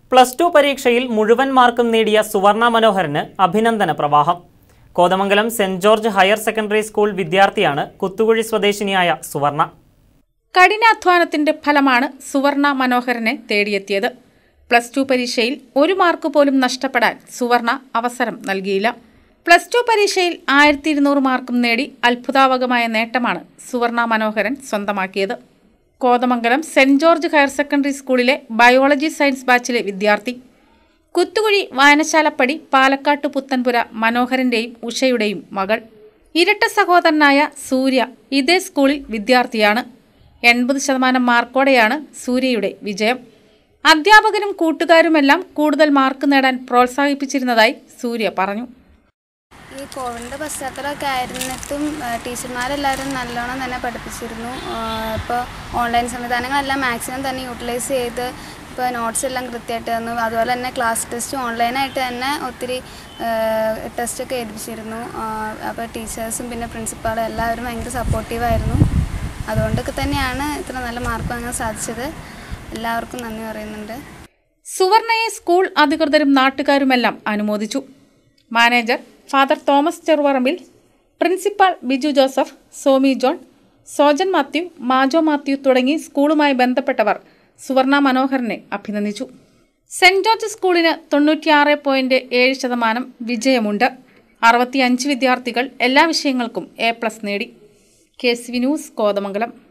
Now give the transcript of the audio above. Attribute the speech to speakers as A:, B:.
A: plus two പരീക്ഷയിൽ മുഴുവൻ മാർക്കും നേടിയ സുവർണ മനോഹരന് അഭിനന്ദന പ്രവാഹം Kothamangalam saint George higher secondary school വിദ്യാർത്ഥിയാണ് കുത്തുകുഴി സ്വദേശിനിയായ സുവർണ
B: കഠിനാധ്വാനത്തിന്റെ ഫലമാണ് സുവർണ മനോഹരനെ തേടിയെത്തിയത് പ്ലസ് ടു പരീക്ഷയിൽ ഒരു മാർക്ക് പോലും നഷ്ടപ്പെടാൻ സുവർണ അവസരം നൽകിയില്ല പ്ലസ് ടു പരീക്ഷയിൽ ആയിരത്തി ഇരുന്നൂറ് മാർക്കും നേടി അത്ഭുതാവകമായ നേട്ടമാണ് സുവർണ മനോഹരൻ സ്വന്തമാക്കിയത് Kothamangalam saint George higher secondary സ്കൂളിലെ ബയോളജി സയൻസ് ബാച്ചിലെ വിദ്യാർത്ഥി കുത്തുകുഴി വായനശാലപ്പടി പാലക്കാട്ട് പുത്തൻപുര മനോഹരന്റെയും ഉഷയുടെയും മകൾ ഇരട്ട സഹോദരനായ സൂര്യ ഇതേ സ്കൂളിൽ വിദ്യാർത്ഥിയാണ് എൺപത് ശതമാനം മാർക്കോടെയാണ് സൂര്യയുടെ വിജയം അധ്യാപകരും കൂട്ടുകാരുമെല്ലാം കൂടുതൽ മാർക്ക് നേടാൻ പ്രോത്സാഹിപ്പിച്ചിരുന്നതായി സൂര്യ പറഞ്ഞു
C: ഈ കോവിഡിൻ്റെ പശ്ചാത്തലമൊക്കെ ആയിരുന്നിട്ടും ആ, ടീച്ചർമാരെല്ലാവരും നല്ലോണം തന്നെ പഠിപ്പിച്ചിരുന്നു ഇപ്പോൾ ഓൺലൈൻ സംവിധാനങ്ങളെല്ലാം മാക്സിമം തന്നെ യൂട്ടിലൈസ് ചെയ്ത് ഇപ്പോൾ നോട്ട്സ് എല്ലാം കൃത്യമായിട്ട് തന്നു അതുപോലെ തന്നെ ക്ലാസ് ടെസ്റ്റ് ഓൺലൈനായിട്ട് തന്നെ ഒത്തിരി ടെസ്റ്റൊക്കെ എഴുതിപ്പിച്ചിരുന്നു അപ്പോൾ ടീച്ചേഴ്സും പിന്നെ പ്രിൻസിപ്പാളും എല്ലാവരും ഭയങ്കര സപ്പോർട്ടീവായിരുന്നു അതുകൊണ്ടൊക്കെ തന്നെയാണ് ഇത്ര നല്ല മാർക്ക് വാങ്ങാൻ സാധിച്ചത് എല്ലാവർക്കും നന്ദി പറയുന്നുണ്ട്
B: സുവർണയെ സ്കൂൾ അധികൃതരും നാട്ടുകാരുമെല്ലാം അനുമോദിച്ചു manager father Thomas Cheruvarambil principal Biju Joseph Somi John Sojan Mathew Majo Mathew തുടങ്ങി സ്കൂളുമായി ബന്ധപ്പെട്ടവർ സുവർണ മനോഹരനെ അഭിനന്ദിച്ചു സെന്റ് ജോർജ് സ്കൂളിന് തൊണ്ണൂറ്റിയാറ് പോയിന്റ് ഏഴ് ശതമാനം വിജയമുണ്ട് അറുപത്തിയഞ്ച് വിദ്യാർത്ഥികൾ എല്ലാ വിഷയങ്ങൾക്കും എ പ്ലസ് നേടി K C V news Kothamangalam